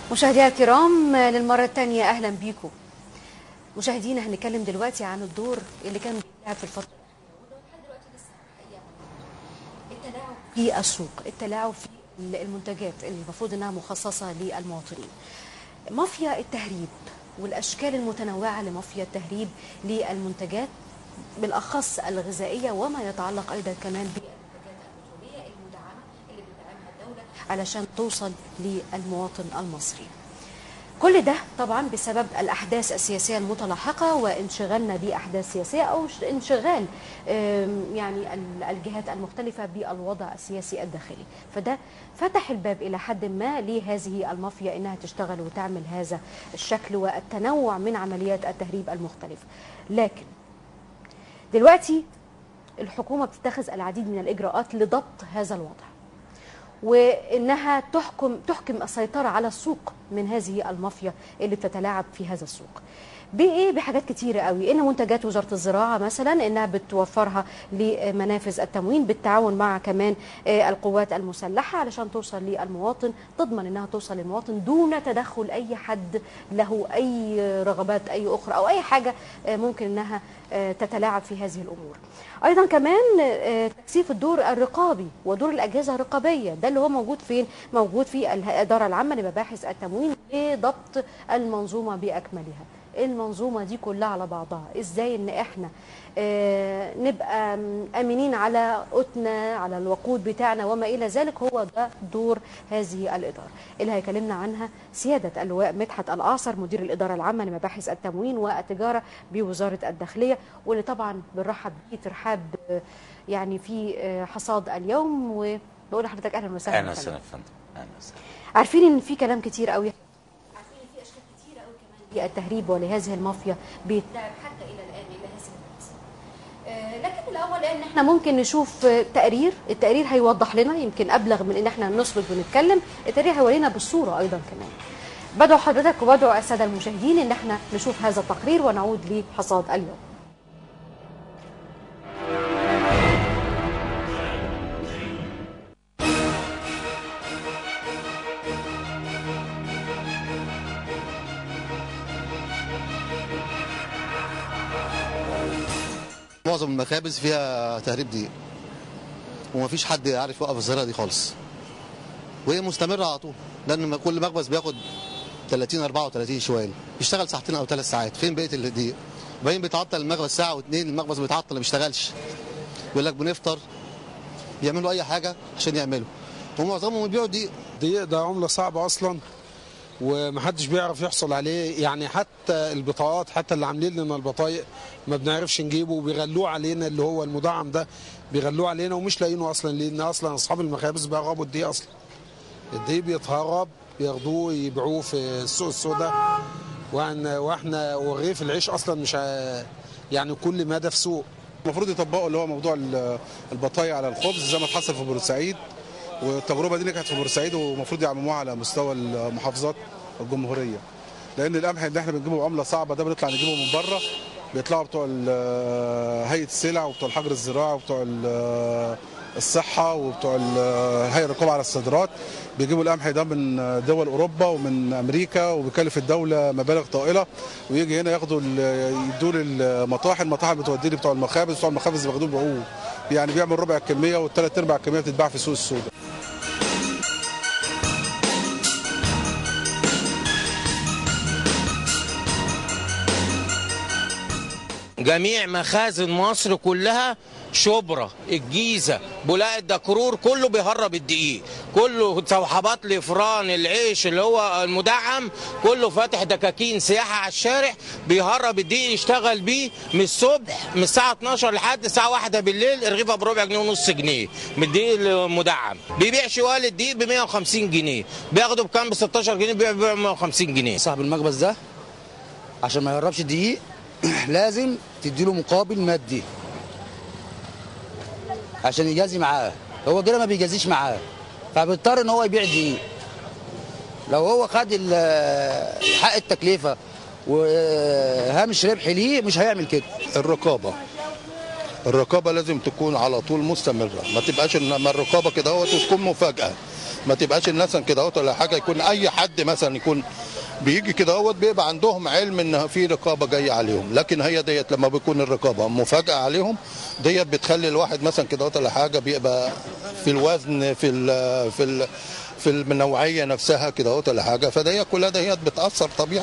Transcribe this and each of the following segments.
مشاهدينا الكرام للمرة الثانية أهلا بيكم مشاهدينا هنتكلم دلوقتي عن الدور اللي كان بيلعب في الفترة التلاعب في السوق التلاعب في المنتجات اللي المفروض انها مخصصة للمواطنين مافيا التهريب والاشكال المتنوعة لمافيا التهريب للمنتجات بالاخص الغذائية وما يتعلق ايضا كمان بالمنتجات البترولية المدعمة اللي بتدعمها الدولة علشان توصل للمواطن المصري كل ده طبعا بسبب الاحداث السياسيه المتلاحقه وانشغالنا باحداث سياسيه او انشغال يعني الجهات المختلفه بالوضع السياسي الداخلي فده فتح الباب الى حد ما لهذه المافيا انها تشتغل وتعمل هذا الشكل والتنوع من عمليات التهريب المختلفه لكن دلوقتي الحكومه بتتخذ العديد من الاجراءات لضبط هذا الوضع وانها تحكم تحكم السيطره على السوق من هذه المافيا اللي بتتلاعب في هذا السوق بايه بحاجات كتيره قوي ان منتجات وزاره الزراعه مثلا انها بتوفرها لمنافذ التموين بالتعاون مع كمان القوات المسلحه علشان توصل للمواطن تضمن انها توصل للمواطن دون تدخل اي حد له اي رغبات اي اخرى او اي حاجه ممكن انها تتلاعب في هذه الامور ايضا كمان تكثيف الدور الرقابي ودور الاجهزه الرقابيه ده اللي هو موجود فين موجود في الاداره العامه لمباحث التموين لضبط المنظومه باكملها المنظومة دي كلها على بعضها ازاي ان احنا آه نبقى امنين على قوتنا على الوقود بتاعنا وما الى ذلك هو ده دور هذه الاداره اللي هيكلمنا عنها سياده اللواء مدحت الاعصر مدير الاداره العامه لمباحث التموين والتجاره بوزاره الداخليه واللي طبعا بنرحب بيه ترحاب يعني في حصاد اليوم وبقول لحضرتك اهلا وسهلا اهلا وسهلا يا فندم اهلا وسهلا عارفين ان في كلام كتير قوي التهريب ولهذه المافيا بيتلعب حتى الى الان الى هذه اللحظه. لكن الاول ان احنا ممكن نشوف تقرير، التقرير هيوضح لنا يمكن ابلغ من ان احنا نسرد ونتكلم، التقرير هيورينا بالصوره ايضا كمان. بدعو حضرتك وبدعو الساده المشاهدين ان احنا نشوف هذا التقرير ونعود لحصاد اليوم. معظم المخابز فيها تهريب دقيق ومفيش حد يعرف يوقف الظاهره دي خالص وهي مستمره على طول لان كل مخبز بياخد 30 34 شوال بيشتغل ساعتين او ثلاث ساعات فين بقيه الدقيق باين بيتعطل المخبز ساعه واثنين المخبز بيتعطل ما بيشتغلش يقول لك بنفطر بيعملوا اي حاجه عشان يعملوا ومعظمهم بيبيعوا دقيق الدقيق ده عمله صعبه اصلا ومحدش بيعرف يحصل عليه يعني حتى البطاقات حتى اللي عاملين لنا البطايق ما بنعرفش نجيبه وبيغلوه علينا اللي هو المدعم ده بيغلوه علينا ومش لاقيينه اصلا لان اصلا اصحاب المخابز بيهربوا الدقيق اصلا الدقيق بيتهرب بياخدوه يبيعوه في السوق السوداء واحنا ورغيف العيش اصلا مش يعني كل مدى في سوق المفروض يطبقوا اللي هو موضوع البطايق على الخبز زي ما حصل في بورسعيد والتجربه دي كانت في بورسعيد ومفروض يعمموها على مستوى المحافظات الجمهوريه لان القمح اللي احنا بنجيبه بعمله صعبه ده بنطلع نجيبه من بره بيطلعوا بتوع هيئه السلع وبتوع الحجر الزراعي وبتوع الصحه وبتوع هيئه الرقابه على الصادرات بيجيبوا القمح ده من دول اوروبا ومن امريكا وبيكلف الدوله مبالغ طائله ويجي هنا ياخدوا يدوا المطاحن المطاحن بتودي لي بتوع المخابز بتوع المخابز بياخدوه بيبيعوه يعني بيعمل ربع الكميه والثلاث ارباع الكميه بتتباع في السوق السوداء جميع مخازن مصر كلها شبرا الجيزه بولاق الدكرور كله بيهرب الدقيق كله توحبات الافران العيش اللي هو المدعم كله فاتح دكاكين سياحه على الشارع بيهرب الدقيق يشتغل بيه من الصبح من الساعه 12 لحد الساعه 1 بالليل الرغيفه بربع جنيه ونص جنيه من الدقيق المدعم بيبيع شوال الدقيق ب 150 جنيه بياخده بكام ب 16 جنيه بيبيع ب 150 جنيه صاحب المخبز ده عشان ما يهربش الدقيق لازم تديله مقابل مادي عشان يجازي معاه هو كده ما بيجازيش معاه فبيضطر ان هو يبيع دقيق لو هو خد حق التكلفه وهامش ربح ليه مش هيعمل كده الرقابه الرقابه لازم تكون على طول مستمره ما تبقاش لما الرقابه كده هو تكون مفاجاه ما تبقاش الناس كده اهوت ولا حاجه يكون اي حد مثلا يكون بيجي كده اهوت بيبقى عندهم علم ان في رقابه جايه عليهم لكن هي ديت لما بيكون الرقابه مفاجاه عليهم ديت بتخلي الواحد مثلا كده اهوت ولا حاجه بيبقى في الوزن في ال في ال في النوعيه نفسها كده اهوت ولا حاجه فديت كلها ديت بتاثر طبيعي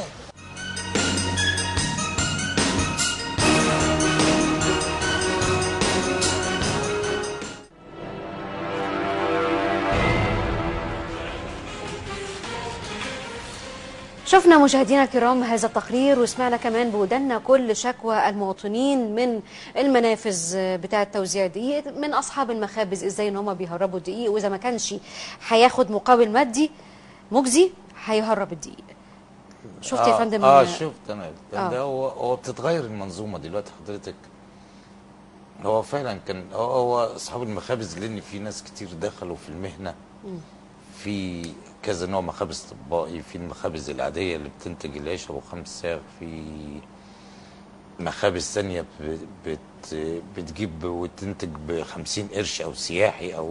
شفنا مشاهدينا الكرام هذا التقرير وسمعنا كمان بودنا كل شكوى المواطنين من المنافذ بتاعه توزيع الدقيق من اصحاب المخابز ازاي ان هم بيهربوا الدقيق واذا ما كانش هياخد مقابل مادي مجزي هيهرب الدقيق شفت يا فندم اه شفت انا آه. ده هو هو بتتغير المنظومه دلوقتي حضرتك هو فعلا كان هو, هو اصحاب المخابز لان في ناس كتير دخلوا في المهنه في كذا نوع مخابز طبائي في المخابز العاديه اللي بتنتج العيش ابو خمس ساغ في مخابز ثانيه ب- بت بتجيب وتنتج ب 50 قرش او سياحي او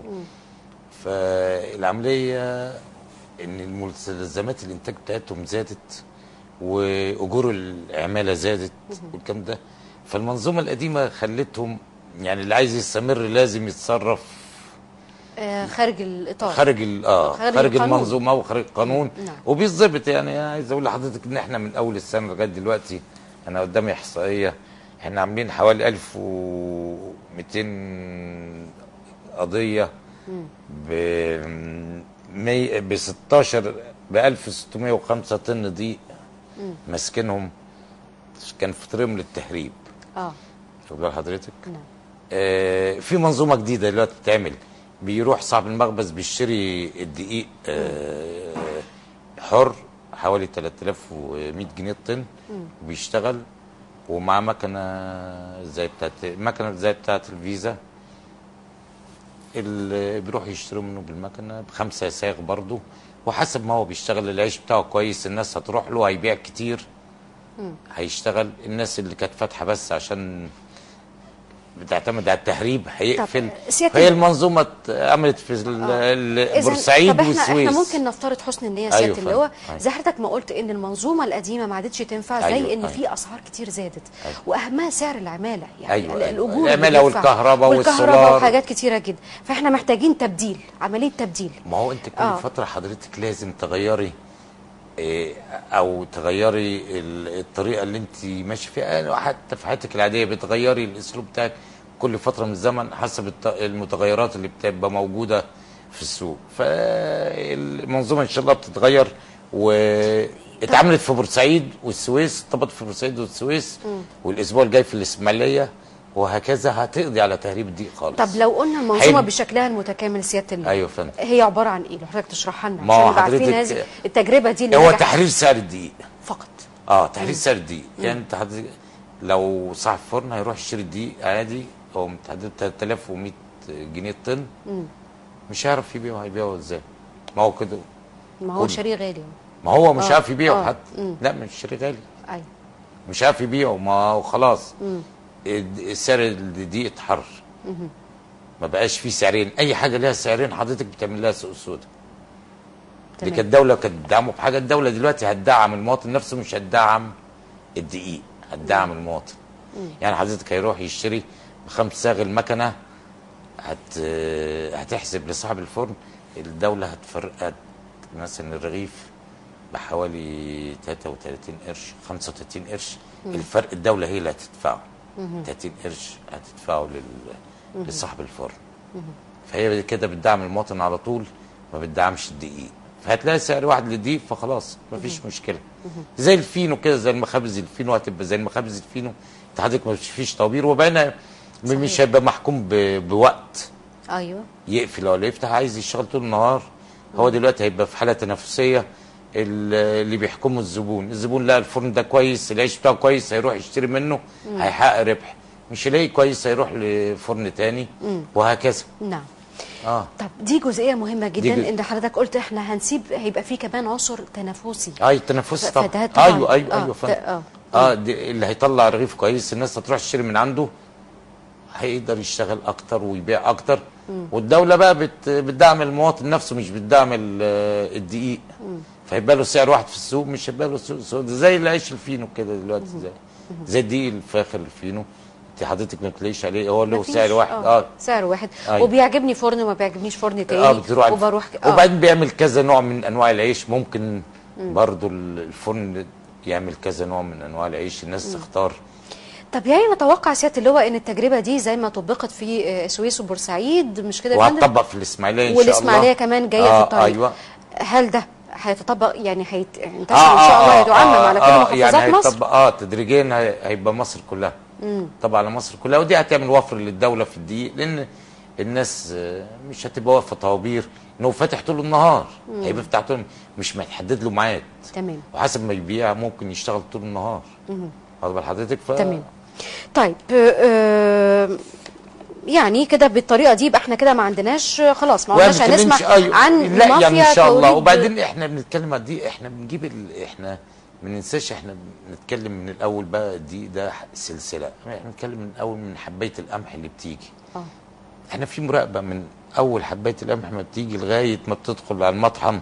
فالعمليه ان المستلزمات الانتاج بتاعتهم زادت واجور العماله زادت والكلام ده فالمنظومه القديمه خلتهم يعني اللي عايز يستمر لازم يتصرف آه خارج الاطار خارج ال- اه خارج خارج, القانون. المنظومه وخارج القانون نعم. وبيتظبط يعني عايز اقول لحضرتك ان احنا من اول السنه لغايه دلوقتي انا قدامي احصائيه احنا عاملين حوالي 1200 قضيه ب مي- ب 16 ب 1605 طن دقيق ماسكينهم كان في طريقهم للتهريب اه واخد بال حضرتك؟ نعم آه، في منظومه جديده دلوقتي بتتعمل بيروح صاحب المخبز بيشتري الدقيق آه، حر حوالي 3100 جنيه الطن وبيشتغل ومعاه مكنه زي بتاعت مكنه زي بتاعت الفيزا اللي بيروح يشتروا منه بالمكنه بخمسه ساغ برضه وحسب ما هو بيشتغل العيش بتاعه كويس الناس هتروح له هيبيع كتير هيشتغل الناس اللي كانت فاتحه بس عشان بتعتمد على التهريب هيقفل سيادة هي ال- المنظومه اتعملت في ال- ال- إذن بورسعيد طب احنا والسويس احنا ممكن نفترض حسن النيه أيوة سياده اللواء فاهم. زي حضرتك ما قلت ان المنظومه القديمه ما عادتش تنفع زي أيوة، ان أيوة. في اسعار كتير زادت أيوة. واهمها سعر العماله يعني أيوة، ال- أيوة. الاجور اللي العمالة بيدفع. والكهرباء والكهرباء والسولار. وحاجات كتيره جدا فاحنا محتاجين تبديل عمليه تبديل ما هو انت كل آه. آه. فتره حضرتك لازم تغيري إيه، او تغيري ال- الطريقه اللي انت ماشي فيها حتى في حياتك العاديه بتغيري الاسلوب بتاعك كل فتره من الزمن حسب الت- المتغيرات اللي بتبقى موجوده في السوق فالمنظومه ان شاء الله بتتغير واتعملت في بورسعيد والسويس طبقت في بورسعيد والسويس والاسبوع الجاي في الاسماعيليه وهكذا هتقضي على تهريب الدقيق خالص طب لو قلنا المنظومه حلو. بشكلها المتكامل سياده اللواء ايوه فندم هي عباره عن ايه لو حضرتك تشرحها لنا ما هو عشان نبقى عارفين حضرتك- هذه التجربه دي اللي هو نجحت تحرير سعر الدقيق فقط اه تحرير سعر الدقيق يعني انت حضرتك لو صاحب فرن هيروح يشتري الدقيق عادي هو متحدد 3100 جنيه الطن مش هيعرف يبيعه هيبيعه ازاي؟ ما هو كده ما هو كله. شاريه غالي ما هو مش آه، عارف يبيعه آه، حتى لا مش شاري غالي ايوه مش عارف يبيعه ما هو خلاص الد- سعر الدقيق اتحرر ما بقاش فيه سعرين اي حاجه ليها سعرين حضرتك بتعمل لها سوق سودا دي تمام. كانت الدوله كانت بتدعمه بحاجه الدوله دلوقتي هتدعم المواطن نفسه مش هتدعم الدقيق هتدعم المواطن يعني حضرتك هيروح يشتري بخمس صاغ المكنه هت هتحسب لصاحب الفرن الدوله هتفرق هت مثلا الرغيف بحوالي 33 قرش 35 قرش الفرق الدوله هي اللي هتدفعه 30 قرش هتدفعه لل... لصاحب الفرن فهي كده بتدعم المواطن على طول ما بتدعمش الدقيق فهتلاقي سعر واحد للدقيق فخلاص مفيش مشكله زي الفينو كده زي المخابز الفينو هتبقى زي المخابز الفينو انت حضرتك ما فيش طوابير وبقينا مش هيبقى محكوم ب... بوقت ايوه يقفل ولا يفتح عايز يشتغل طول النهار هو دلوقتي هيبقى في حاله تنافسيه ال- اللي بيحكمه الزبون الزبون لقى الفرن ده كويس العيش بتاعه كويس هيروح يشتري منه هيحقق ربح مش يلاقي كويس هيروح لفرن تاني وهكذا نعم اه طب دي جزئيه مهمه جدا جزء- ان حضرتك قلت احنا هنسيب هيبقى في كمان عنصر تنافسي اي التنافس ف- طبعا فده طبعاً- ايوه ايوه آه، ايوه ده- فاهم آه. اه دي اللي هيطلع رغيف كويس الناس هتروح تشتري من عنده هيقدر يشتغل اكتر ويبيع اكتر والدوله بقى بت بتدعم المواطن نفسه مش بتدعم ال- الدقيق فيبقى له سعر واحد في السوق مش هيبقى له سوق سوق زي العيش الفينو كده دلوقتي زي زي الدقيق الفاخر الفينو انت حضرتك ما بتلاقيش عليه هو له مفيش. سعر واحد اه اه سعر واحد أيوة. وبيعجبني فرن وما بيعجبنيش فرن تاني اه بتروح على- وبروح اه وبعدين بيعمل كذا نوع من انواع العيش ممكن برضو الفرن يعمل كذا نوع من انواع العيش الناس تختار طب يعني نتوقع سياده اللواء ان التجربه دي زي ما طبقت في آه، السويس وبورسعيد مش كده يا فندم؟ وهتطبق في الاسماعيليه ان شاء الله والاسماعيليه كمان جايه آه في الطريق ايوه هل ده هيتطبق يعني هينتشر ان شاء الله يتعمم على كل محافظات يعني مصر هيطبق اه تدريجيا هي- هيبقى مصر كلها طبعا على مصر كلها ودي هتعمل وفر للدوله في الدقيق لان الناس آه، مش هتبقى واقفه طوابير انه فاتح طول النهار هيبقى فاتح طول مش متحدد له ميعاد تمام وحسب ما يبيع ممكن يشتغل طول النهار واخد بال حضرتك ف... تمام طيب آه، يعني كده بالطريقه دي يبقى احنا كده ما عندناش خلاص ما وما عندناش بنتكلمش- هنسمع أيوة. عن لا مافيا يعني ان شاء الله توليد- وبعدين احنا بنتكلم عن دي احنا بنجيب ال... احنا ما ننساش احنا بنتكلم من الاول بقى دي ده سلسله احنا بنتكلم من الاول من حبايه القمح اللي بتيجي آه. احنا في مراقبه من اول حبايه القمح ما بتيجي لغايه ما بتدخل على المطحن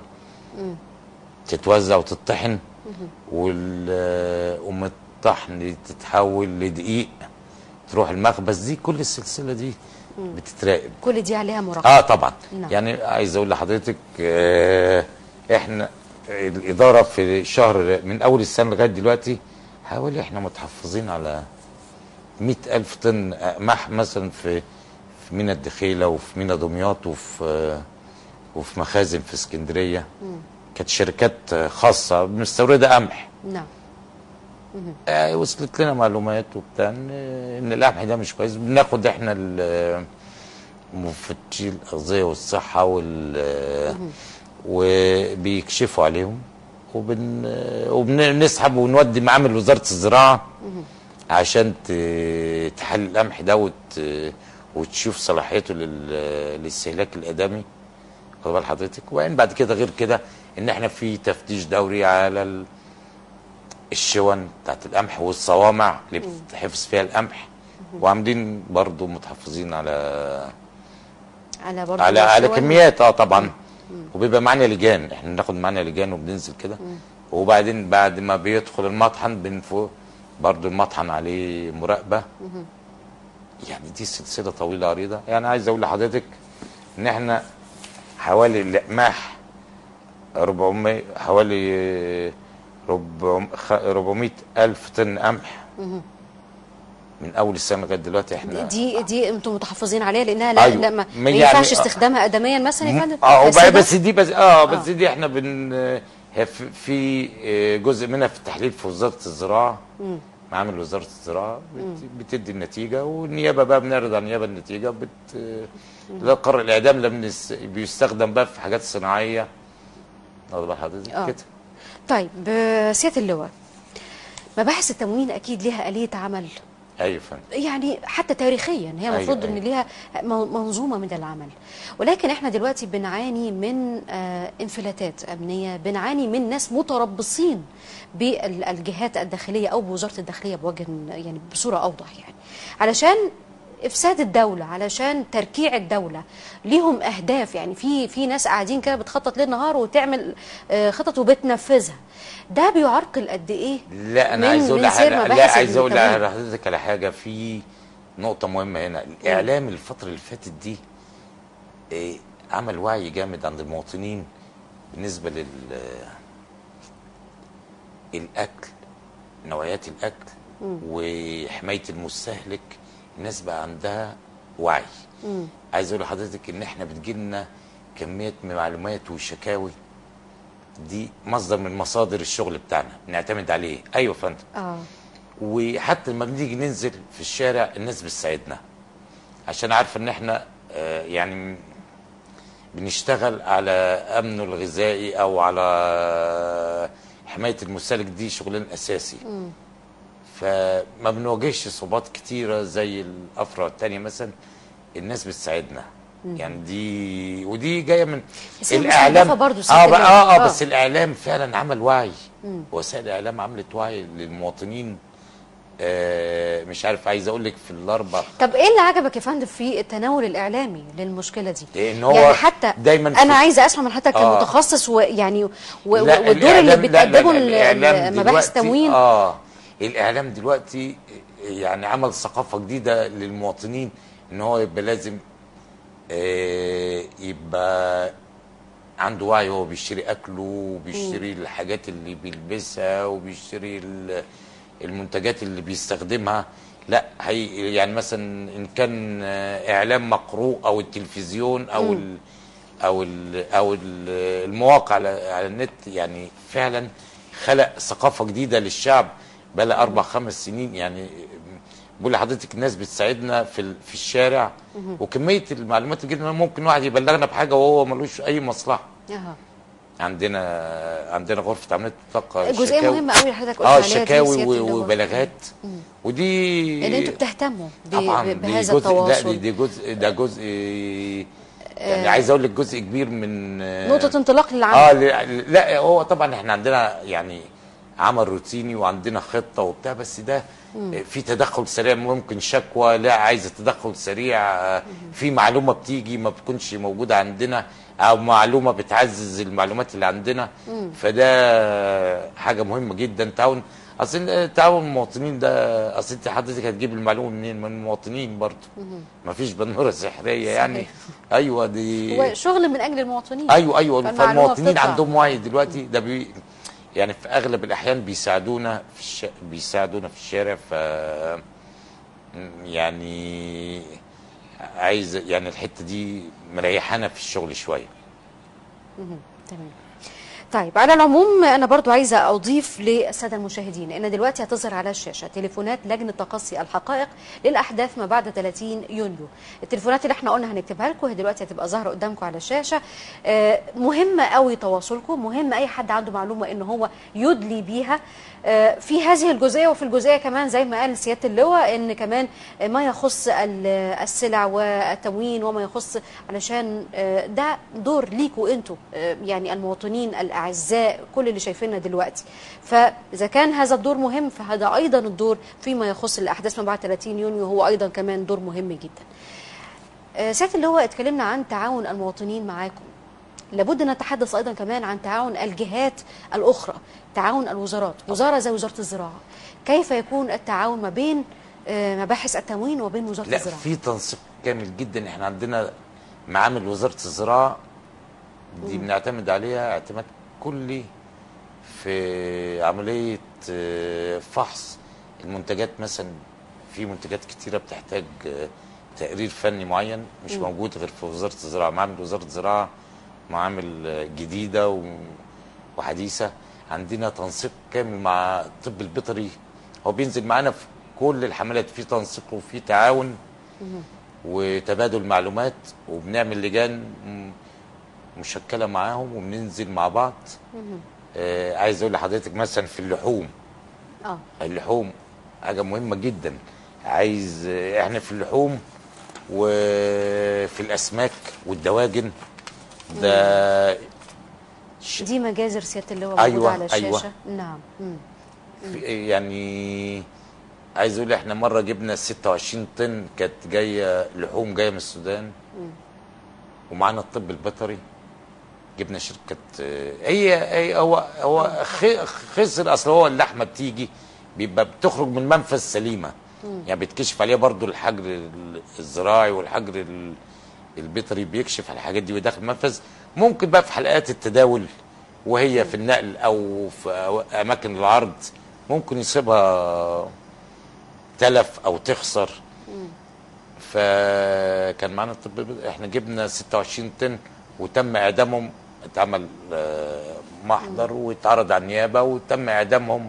تتوزع وتطحن وال ومن الطحن تتحول لدقيق تروح المخبز دي كل السلسله دي بتتراقب كل دي عليها مراقبه اه طبعا نعم. يعني عايز اقول لحضرتك آه احنا الاداره في شهر من اول السنه لغايه دلوقتي حوالي احنا متحفظين على مئة ألف طن قمح مثلا في في مينا الدخيلة وفي مينا دمياط وفي آه، وفي مخازن في اسكندرية كانت شركات آه، خاصة مستوردة قمح نعم آه، وصلت لنا معلومات وبتاع ان إن القمح ده مش كويس بناخد احنا ال- مفتشي الاغذيه والصحه وال وبيكشفوا عليهم وبن وبنسحب ونودي معامل وزاره الزراعه عشان ت- تحلل القمح ده وت... وتشوف صلاحيته لل... للاستهلاك الادمي واخد بال حضرتك وبعدين بعد كده غير كده ان احنا في تفتيش دوري على ال... الشون بتاعت القمح والصوامع اللي بتحفظ فيها القمح وعاملين برضو متحفظين على على برضه على على شوية. كميات اه طبعا وبيبقى معانا لجان احنا بناخد معانا لجان وبننزل كده وبعدين بعد ما بيدخل المطحن بنفوق برضو المطحن عليه مراقبه يعني دي سلسله طويله عريضه يعني عايز اقول لحضرتك ان احنا حوالي القماح 400 حوالي 400 خ- 400 الف طن قمح من اول السنه لغايه دلوقتي احنا دي دي انتم متحفظين عليها لانها لا, أيوة. لا ما, ما ما يعني- ينفعش آه. استخدامها ادميا مثلا يا فندم اه بس وبقى ده- بس دي بس اه بس دي احنا بن هي في- في آه، جزء منها في التحليل في وزاره الزراعه معامل وزاره الزراعه بت- بتدي النتيجه والنيابه بقى بنعرض على النيابه النتيجه بت لا قرر الاعدام لما يس- بيستخدم بقى في حاجات صناعيه واخد بال حضرتك آه. كده طيب آه، سياده اللواء مباحث التموين اكيد ليها اليه عمل ايوه فندم يعني حتى تاريخيا هي أيوة، المفروض ان أيوة. ليها م- منظومه من العمل ولكن احنا دلوقتي بنعاني من آه، انفلاتات امنيه بنعاني من ناس متربصين بالجهات الداخليه او بوزاره الداخليه بوجه يعني بصوره اوضح يعني علشان افساد الدوله علشان تركيع الدوله ليهم اهداف يعني في في ناس قاعدين كده بتخطط ليل نهار وتعمل آه، خطط وبتنفذها ده بيعرقل قد ايه لا من- انا عايز اقول من سير لحضرتك لا مباحث عايز اقول التموين. لحضرتك على حاجه في نقطه مهمه هنا الاعلام الفتره اللي فاتت دي إيه، عمل وعي جامد عند المواطنين بالنسبه لل الاكل نوعيات الاكل وحمايه المستهلك الناس بقى عندها وعي عايز اقول لحضرتك ان احنا بتجيلنا كميه من معلومات وشكاوي دي مصدر من مصادر الشغل بتاعنا بنعتمد عليه ايوه يا فندم اه وحتى لما بنيجي ننزل في الشارع الناس بتساعدنا عشان عارفه ان احنا آه، يعني بنشتغل على امنه الغذائي او على حمايه المستهلك دي شغلنا اساسي فما بنواجهش صعوبات كتيره زي الافرع التانية مثلا الناس بتساعدنا يعني دي ودي جايه من بس هي مستهدفة برضو ست اه بقى- الناس. اه اه آه. بس الاعلام فعلا عمل وعي وسائل الاعلام عملت وعي للمواطنين آه، مش عارف عايز اقول لك في الاربع طب ايه اللي عجبك يا فندم في التناول الاعلامي للمشكله دي إن هو يعني حتى دايماً في- انا عايزه اسمع من حضرتك آه. كمتخصص ويعني و- و- لا، والدور اللي الإعلام- لا، لا، بتقدمه لا، ال- الإعلام مباحث دلوقتي- تموين اه الاعلام دلوقتي يعني عمل ثقافه جديده للمواطنين ان هو يبقى لازم آه يبقى عنده وعي وهو بيشتري اكله وبيشتري الحاجات اللي بيلبسها وبيشتري ال- المنتجات اللي بيستخدمها لا هي يعني مثلا ان كان آه، اعلام مقروء او التلفزيون او ال او ال او ال المواقع على على النت يعني فعلا خلق ثقافه جديده للشعب بقى اربع خمس سنين يعني بقول لحضرتك الناس بتساعدنا في ال- في الشارع وكميه المعلومات الجديده ممكن واحد يبلغنا بحاجه وهو ملوش اي مصلحه أها. عندنا عندنا غرفه عمليات الطاقه جزئيه شكاوي- مهمه قوي اللي حضرتك قلت اه عليها دي شكاوي سيادة و- اللواء. وبلاغات ودي ان انتوا بتهتموا ب- طبعا ب- دي بهذا جزء لا التواصل دي, دي جزء ده جزء يعني عايز اقول لك جزء كبير من نقطه انطلاق للعمل اه لا- لا هو طبعا احنا عندنا يعني عمل روتيني وعندنا خطه وبتاع بس ده في تدخل سريع ممكن شكوى لا عايزه تدخل سريع آه، في معلومه بتيجي ما بتكونش موجوده عندنا او معلومه بتعزز المعلومات اللي عندنا فده حاجه مهمه جدا تعاون اصل تعاون المواطنين ده اصل انت حضرتك هتجيب المعلومه منين من المواطنين برضه ما فيش بنوره سحريه يعني صحيح. ايوه دي هو شغل من اجل المواطنين ايوه ايوه فالمعلومة فالمواطنين بتطلع. عندهم وعي دلوقتي ده بي يعني في اغلب الاحيان بيساعدونا في الش... بيساعدونا في الشارع ف يعني عايز يعني الحته دي مريحانا في الشغل شويه تمام طيب على العموم انا برضو عايزه اضيف للساده المشاهدين ان دلوقتي هتظهر على الشاشه تليفونات لجنه تقصي الحقائق للاحداث ما بعد 30 يونيو التليفونات اللي احنا قلنا هنكتبها لكم هي دلوقتي هتبقى ظاهره قدامكم على الشاشه آه، مهم قوي تواصلكم مهم اي حد عنده معلومه ان هو يدلي بيها آه، في هذه الجزئيه وفي الجزئيه كمان زي ما قال سياده اللواء ان كمان ما يخص ال- السلع والتموين وما يخص علشان آه، ده دور ليكوا انتوا آه، يعني المواطنين الاعزاء كل اللي شايفيننا دلوقتي فاذا كان هذا الدور مهم فهذا ايضا الدور فيما يخص الاحداث ما بعد 30 يونيو هو ايضا كمان دور مهم جدا آه، سياده اللواء اتكلمنا عن تعاون المواطنين معاكم لابد ان نتحدث ايضا كمان عن تعاون الجهات الاخرى تعاون الوزارات وزاره زي وزاره الزراعه كيف يكون التعاون ما بين آه، مباحث التموين وبين وزاره لا الزراعه في تنسيق كامل جدا احنا عندنا معامل وزاره الزراعه دي بنعتمد عليها اعتماد كلي في عمليه آه، فحص المنتجات مثلا في منتجات كتيره بتحتاج آه، تقرير فني معين مش موجود غير في وزاره الزراعه معامل وزاره الزراعه معامل آه، جديده و- وحديثه عندنا تنسيق كامل مع الطب البيطري هو بينزل معانا في كل الحملات في تنسيق وفي تعاون وتبادل معلومات وبنعمل لجان م- مشكله معاهم وبننزل مع بعض آه عايز اقول لحضرتك مثلا في اللحوم اه اللحوم حاجه مهمه جدا عايز آه، احنا في اللحوم وفي الاسماك والدواجن ده ش- دي مجازر سياده اللواء موجوده أيوة، على الشاشه أيوة. نعم مم. في يعني عايز اقول احنا مره جبنا 26 طن كانت جايه لحوم جايه من السودان ومعانا الطب البيطري جبنا شركه آه، هي هي هو هو خ- خسر اصل هو اللحمه بتيجي بيبقى بتخرج من منفذ سليمه يعني بيتكشف عليها برضو الحجر ال- الزراعي والحجر ال- البيطري بيكشف على الحاجات دي وداخل المنفذ ممكن بقى في حلقات التداول وهي في النقل او في أو- اماكن العرض ممكن يصيبها تلف او تخسر فكان معانا الطب البيطري. احنا جبنا 26 طن وتم اعدامهم اتعمل آه، محضر واتعرض على النيابه وتم اعدامهم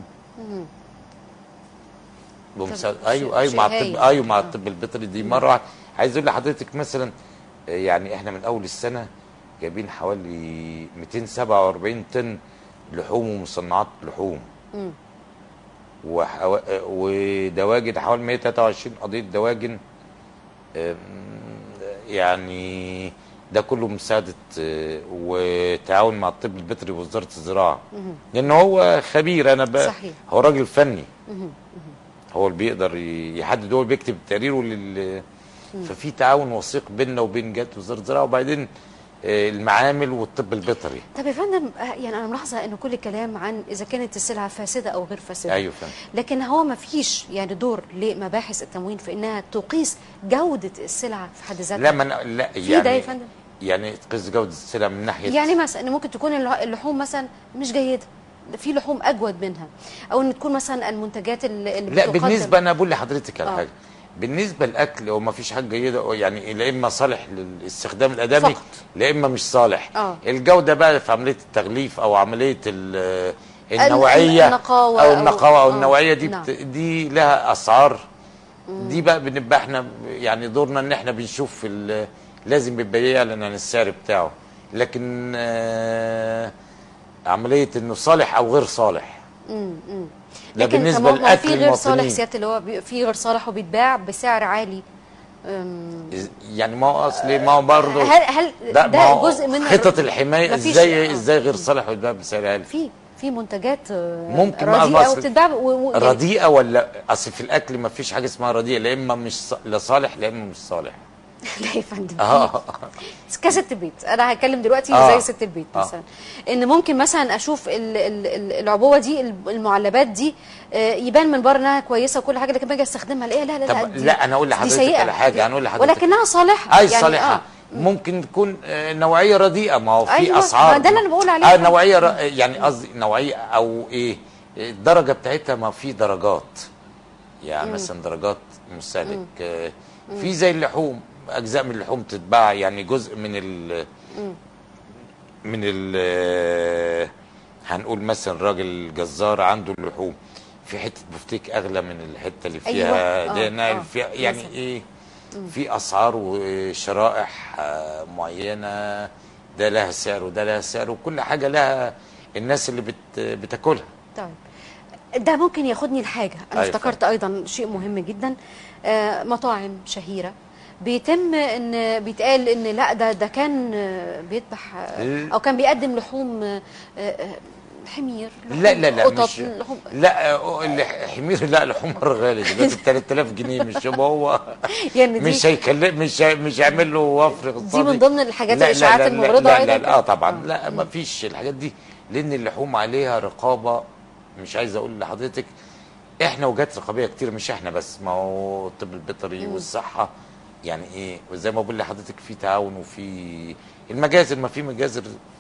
بمساعد طب ايوه شيء- ايوه مع شيء الطب هايل. ايوه مع الطب البيطري دي مره واحدة. عايز اقول لحضرتك مثلا آه، يعني احنا من اول السنه جايبين حوالي 247 طن لحوم ومصنعات لحوم وحو... ودواجن حوالي 123 قضيه دواجن أم، يعني ده كله مساعدة آه، وتعاون مع الطب البيطري ووزارة الزراعة لأن هو خبير أنا بقى صحيح. هو راجل فني هو اللي بيقدر ي- يحدد هو اللي بيكتب تقريره لل ففي تعاون وثيق بيننا وبين جهه وزاره الزراعه وبعدين آه، المعامل والطب البيطري طب يا فندم آه، يعني انا ملاحظه انه كل الكلام عن اذا كانت السلعه فاسده او غير فاسده ايوه فندم لكن هو ما فيش يعني دور لمباحث التموين في انها تقيس جوده السلعه في حد ذاتها لا ما أنا- لا في يعني ده يا فندم يعني تقيس جوده السلع من ناحيه يعني مثلا ان ممكن تكون اللح- اللحوم مثلا مش جيده في لحوم اجود منها او ان تكون مثلا المنتجات اللي اللي لا بتقدم- بالنسبه انا بقول لحضرتك على آه. حاجه بالنسبه للاكل هو ما فيش حاجه جيده يعني لا اما صالح للاستخدام الادمي فقط. لا اما مش صالح آه. الجوده بقى في عمليه التغليف او عمليه ال- النوعيه النقاوة او أو- النقاوه او آه. النوعيه دي نعم. بت... دي لها اسعار دي بقى بنبقى احنا يعني دورنا ان احنا بنشوف ال- لازم بيبقى يعلن عن السعر بتاعه لكن آه عمليه انه صالح او غير صالح مم، مم. ده لكن بالنسبه طب ما هو للاكل في غير صالح المواطنين سياده اللي هو بي- في غير صالح وبيتباع بسعر عالي أم، يعني ما هو اصلي ما هو برضه هل هل لا ما ده هو جزء من خطط الحمايه مفيش- ازاي آه. ازاي غير صالح ويتباع بسعر عالي في في منتجات آه، ممكن بقى رديئه مصر- وبتتباع و- و- يعني رديئه ولا اصل في الاكل ما فيش حاجه اسمها رديئه لا اما مش ص- لا صالح لا اما مش صالح لا يا فندم اه كست البيت انا هتكلم دلوقتي آه. زي ست البيت آه. مثلا ان ممكن مثلا اشوف ال- ال- ال- العبوه دي المعلبات دي آه، يبان من بره انها كويسه وكل حاجه لكن باجي استخدمها الاقيها لا لا لا طب دي- لا انا اقول دي لحضرتك سيئة. على حاجه انا اقول لحضرتك ولكنها صالحه اي يعني صالحه آه. ممكن تكون آه، نوعيه رديئه ما هو في أيوة، اسعار ما ده اللي أنا بقول عليه. اه نوعيه ر... يعني قصدي نوعيه او ايه الدرجه بتاعتها ما في درجات يعني مثلا درجات مستهلك آه، في زي اللحوم اجزاء من اللحوم تتباع يعني جزء من ال من ال هنقول مثلا راجل جزار عنده اللحوم في حته بفتيك اغلى من الحته اللي فيها أيوة، آه، ده نقل آه، فيها يعني مثلاً. ايه في اسعار وشرائح آه، معينه ده لها سعر وده لها سعر وكل حاجه لها الناس اللي بت بتاكلها طيب ده ممكن ياخدني لحاجه انا أيوة افتكرت ايضا شيء مهم جدا آه، مطاعم شهيره بيتم ان بيتقال ان لا ده ده كان آه، بيذبح آه، ال- او كان بيقدم لحوم آه، آه، حمير لحوم لا لا لا قطط مش لحوم لا آه، اللي- حمير لا الحمار غالي دلوقتي ب 3000 جنيه مش يبقى هو يعني دي مش هيكلم مش هي- مش هيعمل له وفر اقتصادي من ضمن الحاجات لا- لا- الإشاعات لا- المغرضة لا أيضاً؟ لا, لا اه طبعا آه. لا ما فيش الحاجات دي لان اللحوم عليها رقابه مش عايز اقول لحضرتك احنا وجهات رقابيه كتير مش احنا بس ما هو الطب البيطري والصحه يعني ايه وزي ما بقول لحضرتك في تعاون وفي المجازر ما في مجازر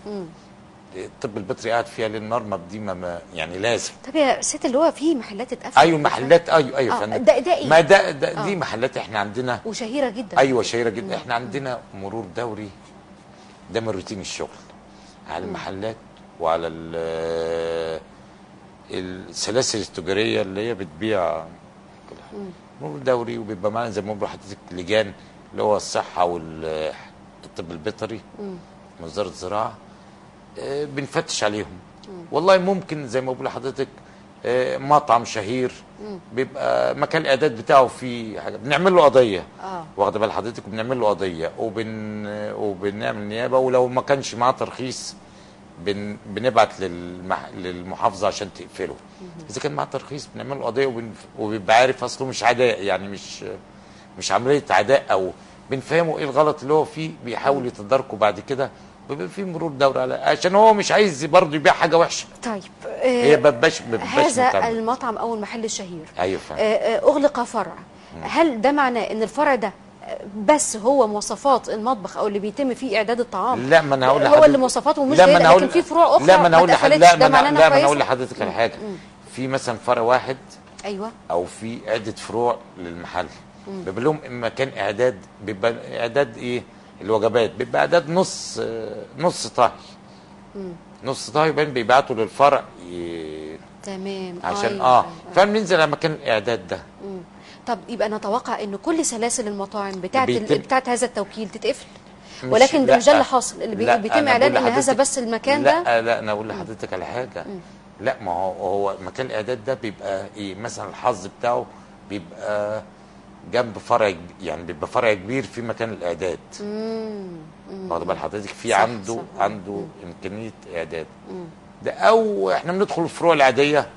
الطب البيطري قاعد فيها ليل نهار ما دي ما- ما يعني لازم طب يا ست اللي هو في محلات اتقفلت ايوه محلات ايوه ايوه آه، فندم ده- ده إيه؟ ما ده, ده آه. دي محلات احنا عندنا وشهيره جدا ايوه شهيره جدا احنا عندنا مرور دوري ده من روتين الشغل على المحلات وعلى ال- السلاسل التجاريه اللي هي بتبيع كل حاجة. مرور دوري وبيبقى معانا زي ما بقول لحضرتك لجان اللي هو الصحه والطب البيطري من وزاره الزراعه آه، بنفتش عليهم والله ممكن زي ما بقول لحضرتك آه، مطعم شهير بيبقى مكان الاعداد بتاعه فيه حاجه بنعمل له قضيه اه واخده بال حضرتك بنعمل له قضيه وبن وبنعمل نيابه ولو ما كانش معاه ترخيص بن بنبعت للمح... للمحافظه عشان تقفله اذا كان معاه ترخيص بنعمل له قضيه وبن... وبيبقى عارف اصله مش عداء يعني مش مش عمليه عداء او بنفهمه ايه الغلط اللي هو فيه بيحاول يتداركه بعد كده بيبقى في مرور دوري على عشان هو مش عايز برضه يبيع حاجه وحشه طيب هي آه، بباش بباش هذا مهتم. المطعم او المحل الشهير ايوه فاهم آه، آه، اغلق فرع هل ده معناه ان الفرع ده آه، بس هو مواصفات المطبخ او اللي بيتم فيه اعداد الطعام لا ما انا هقول هو لحضرتك اللي مواصفاته مش لا ما جيدة انا هقول لكن في فروع اخرى لا ما انا هقول اتقفلتش. لحضرتك لا ده ما معناه انا انها لا ما انا هقول كويسة؟ لحضرتك على حاجه في مثلا فرع واحد ايوه او في عده فروع للمحل بيبقى لهم مكان اعداد بيبقى اعداد ايه الوجبات بيبقى اعداد نص آه، نص طهي نص طهي يبقى بيبعتوا للفرع ي- تمام عشان أيوة. اه أيوة. فبننزل على مكان الاعداد ده طب يبقى نتوقع ان كل سلاسل المطاعم بتاعت ال... بيتم- بتاعت هذا التوكيل تتقفل مش- ولكن ده لا. مش ده اللي حاصل اللي بي... لا، بيتم أنا اعلان بقول ان هذا لحضرتك- بس المكان لا ده لا انا اقول لحضرتك على حاجه لا ما هو هو مكان الاعداد ده بيبقى ايه مثلا الحظ بتاعه بيبقى جنب فرع كب- يعني بيبقى فرع كبير في مكان الاعداد واخد بال حضرتك في صح، عنده صح. عنده امكانيه اعداد ده او احنا بندخل الفروع العاديه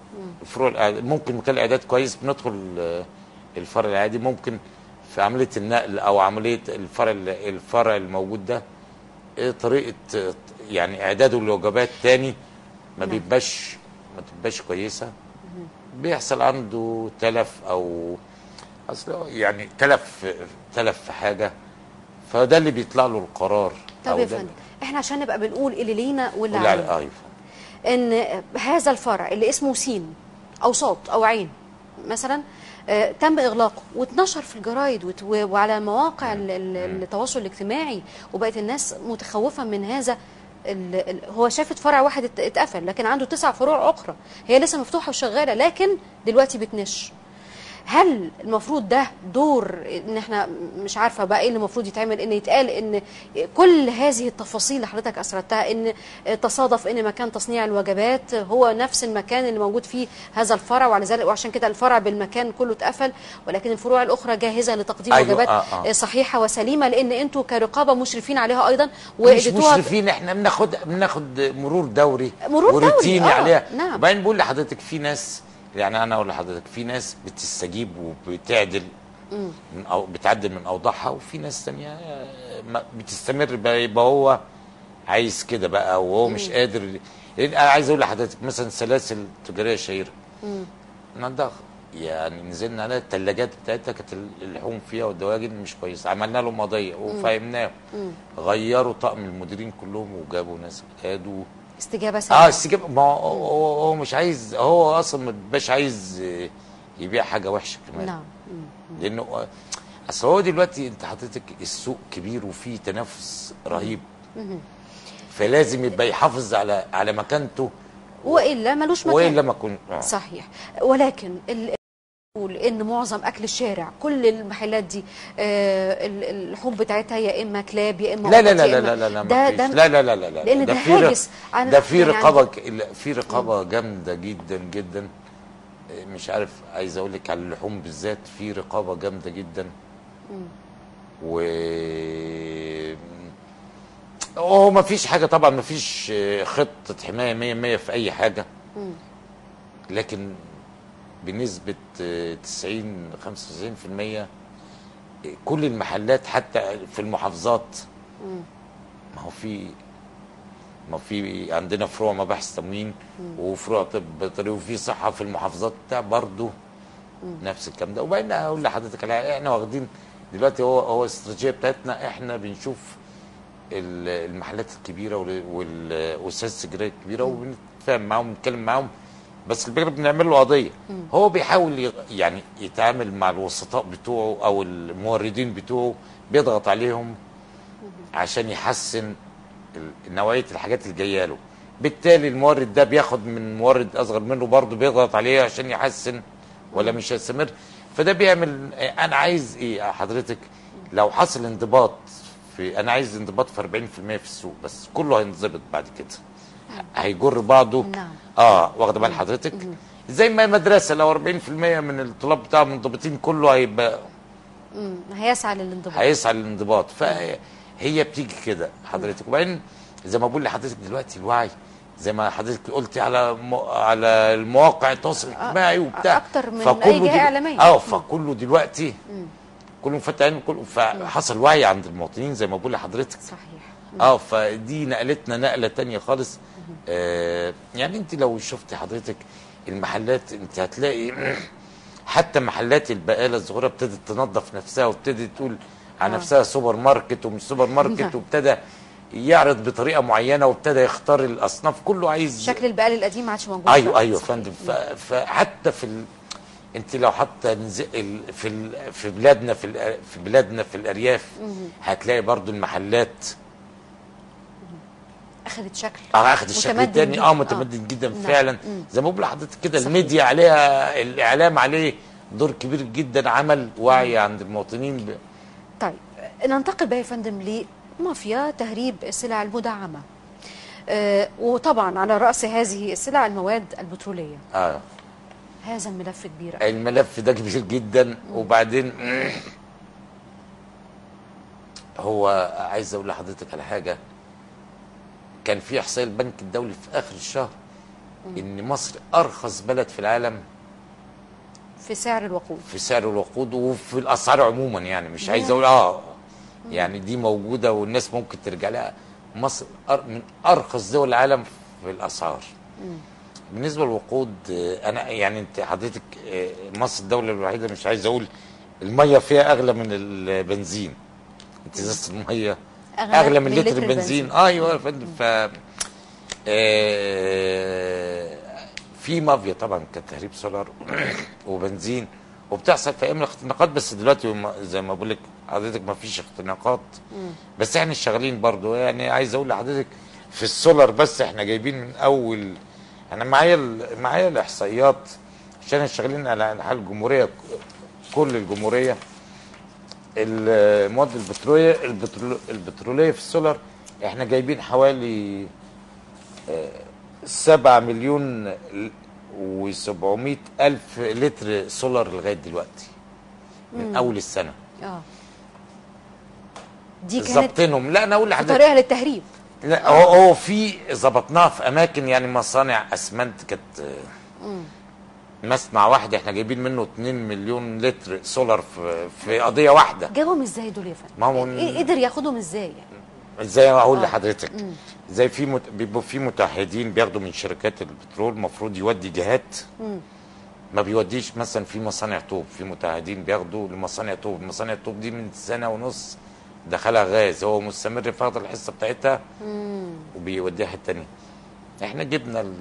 الفروع الإعداد- ممكن مكان الاعداد كويس بندخل آه، الفرع العادي ممكن في عمليه النقل او عمليه الفرع الفرع الموجود ده إيه طريقه آه، يعني اعداده للوجبات تاني ما نعم. بيبقاش ما تبقاش كويسه بيحصل عنده تلف او اصل يعني تلف تلف في حاجه فده اللي بيطلع له القرار طب أو يا ده فندم احنا عشان نبقى بنقول اللي لينا واللي اللي على علينا ايوه ان هذا الفرع اللي اسمه سين او صاد او عين مثلا آه، تم اغلاقه واتنشر في الجرايد وت- و- وعلى مواقع ال- ال- التواصل الاجتماعي وبقت الناس متخوفه من هذا ال- ال- هو شافت فرع واحد ات- اتقفل لكن عنده تسع فروع اخرى هي لسه مفتوحه وشغاله لكن دلوقتي بتنش هل المفروض ده دور ان احنا مش عارفه بقى ايه اللي المفروض يتعمل ان يتقال ان كل هذه التفاصيل اللي حضرتك اسردتها ان تصادف ان مكان تصنيع الوجبات هو نفس المكان اللي موجود فيه هذا الفرع وعلى ذلك وعشان كده الفرع بالمكان كله اتقفل ولكن الفروع الاخرى جاهزه لتقديم أيوة، وجبات آه، آه. صحيحه وسليمه لان انتوا كرقابه مشرفين عليها ايضا مش واديتوها مشرفين احنا بناخد بناخد مرور دوري مرور دوري، وروتيني آه، عليها نعم. وبعدين بقول لحضرتك في ناس يعني انا اقول لحضرتك في ناس بتستجيب وبتعدل من أو بتعدل من اوضاعها وفي ناس تانية آه، ما- بتستمر بقى يبقى هو عايز كده بقى وهو مش قادر لأن انا عايز اقول لحضرتك مثلا سلاسل تجاريه شهيره عندها يعني نزلنا على الثلاجات بتاعتها كانت اللحوم فيها والدواجن مش كويسه عملنا لهم قضيه وفهمناهم غيروا طقم المديرين كلهم وجابوا ناس قادوا استجابه سريعه اه استجابه ما هو هو هو مش عايز هو اصلا ما بيبقاش عايز آه، يبيع حاجه وحشه كمان نعم لانه آه، اصل هو دلوقتي انت حضرتك السوق كبير وفيه تنافس رهيب فلازم يبقى يحافظ على على مكانته والا ملوش مكان والا ما يكون آه. صحيح ولكن ال- نقول ان معظم اكل الشارع كل المحلات دي آه، ال- اللحوم بتاعتها يا اما كلاب يا اما لا لا قطط، لا يا لا إما- لا لا لا ده ما ده فيش. لا لا لا لا لا لأن ده في رق- هاجس عن- ده في يعني رقابه عن- ك- لا، في رقابه جامده جدا جدا إيه، مش عارف عايز اقول لك على اللحوم بالذات في رقابه جامده جدا و هو ما فيش حاجه طبعا ما فيش آه، خطه حمايه 100 100 في اي حاجه لكن بنسبه آه، 90 95% كل المحلات حتى في المحافظات ما هو في ما في عندنا فروع مباحث تموين وفروع طب بيطري وفي صحه في المحافظات بتاع برضه نفس الكلام ده وبعدين اقول لحضرتك على احنا واخدين دلوقتي هو هو الاستراتيجيه بتاعتنا احنا بنشوف ال- المحلات الكبيره وال- وال- والسلاسل السجاريه الكبيره وبنتفاهم معاهم ونتكلم معاهم بس الفكره بنعمل له قضيه هو بيحاول يغ- يعني يتعامل مع الوسطاء بتوعه او الموردين بتوعه بيضغط عليهم عشان يحسن ال- نوعيه الحاجات اللي جايه له بالتالي المورد ده بياخد من مورد اصغر منه برضه بيضغط عليه عشان يحسن ولا مش هيستمر فده بيعمل انا عايز ايه حضرتك لو حصل انضباط في انا عايز انضباط في 40% في السوق بس كله هينضبط بعد كده هيجر بعضه نعم. اه واخده بال حضرتك زي ما مدرسه لو 40% من الطلاب بتاعهم منضبطين كله هيبقى مم، هيسعى للانضباط هيسعى للانضباط فهي بتيجي كده حضرتك وبعدين زي ما بقول لحضرتك دلوقتي الوعي زي ما حضرتك قلتي على م... على المواقع التواصل الاجتماعي وبتاع أكتر من فكله أي جهة دل- إعلامية. اه فكله دلوقتي كله مفتح عينه كله فحصل وعي عند المواطنين زي ما بقول لحضرتك صحيح اه فدي نقلتنا نقله تانية خالص آه يعني انت لو شفت حضرتك المحلات انت هتلاقي حتى محلات البقاله الصغيره ابتدت تنظف نفسها وابتدت تقول على نفسها سوبر ماركت ومش سوبر ماركت نعم. وابتدى يعرض بطريقه معينه وابتدى يختار الاصناف كله عايز شكل البقال القديم ما عادش موجود ايوه بقى. ايوه يا صحيح. فندم ف- فحتى في ال... انت لو حتى نز... ال... في ال... في بلادنا في ال... في بلادنا في الارياف هتلاقي برضو المحلات اخذت شكل اه اخد الشكل متمدن الثاني جداً. اه متمدد جدا نعم. فعلا مم. زي ما بقول لحضرتك كده الميديا عليها الاعلام عليه دور كبير جدا عمل وعي عند المواطنين ب... طيب ننتقل بقى يا فندم لمافيا تهريب السلع المدعمه آه وطبعا على راس هذه السلع المواد البتروليه اه هذا الملف كبير أوي. الملف ده كبير جدا وبعدين هو عايز اقول لحضرتك على حاجه كان في احصائيه البنك الدولي في اخر الشهر ان مصر ارخص بلد في العالم في سعر الوقود في سعر الوقود وفي الاسعار عموما يعني مش عايز اقول اه يعني دي موجوده والناس ممكن ترجع لها مصر أر- من ارخص دول العالم في الاسعار بالنسبه للوقود آه، انا يعني انت حضرتك آه، مصر الدوله الوحيده مش عايز اقول الميه فيها اغلى من البنزين انت ازازه الميه أغلى اغلى من من لتر لتر البنزين اه ايوه يا فندم ف آه، في مافيا طبعا كتهريب سولار وبنزين وبتحصل في ايام الاختناقات بس دلوقتي ما- زي ما بقول لك حضرتك ما فيش اختناقات بس احنا شغالين برضو يعني عايز اقول لحضرتك في السولار بس احنا جايبين من اول انا معايا ال- معايا الاحصائيات عشان احنا شغالين على انحاء الجمهوريه كل الجمهوريه المواد البتروليه البترول البتروليه في السولار احنا جايبين حوالي آه، سبعة مليون و700 ألف لتر سولار لغاية دلوقتي من أول السنة اه دي كانت ظبطينهم لا أنا أقول في لحضرتك طريقها للتهريب لا هو هو في ظبطناها في اماكن يعني مصانع اسمنت كانت آه، مصنع واحد احنا جايبين منه 2 مليون لتر سولار في في قضيه واحده جابهم ازاي دول يا فندم؟ ما هو- إيه قدر ياخدهم ازاي يعني؟ زي ما اقول لحضرتك زي في مت... بيبقوا في متحدين بياخدوا من شركات البترول المفروض يودي جهات ما بيوديش مثلا في مصانع طوب في متحدين بياخدوا لمصانع طوب مصانع الطوب دي من سنه ونص دخلها غاز هو مستمر في هذا الحصه بتاعتها وبيوديها حته تانية احنا جبنا ال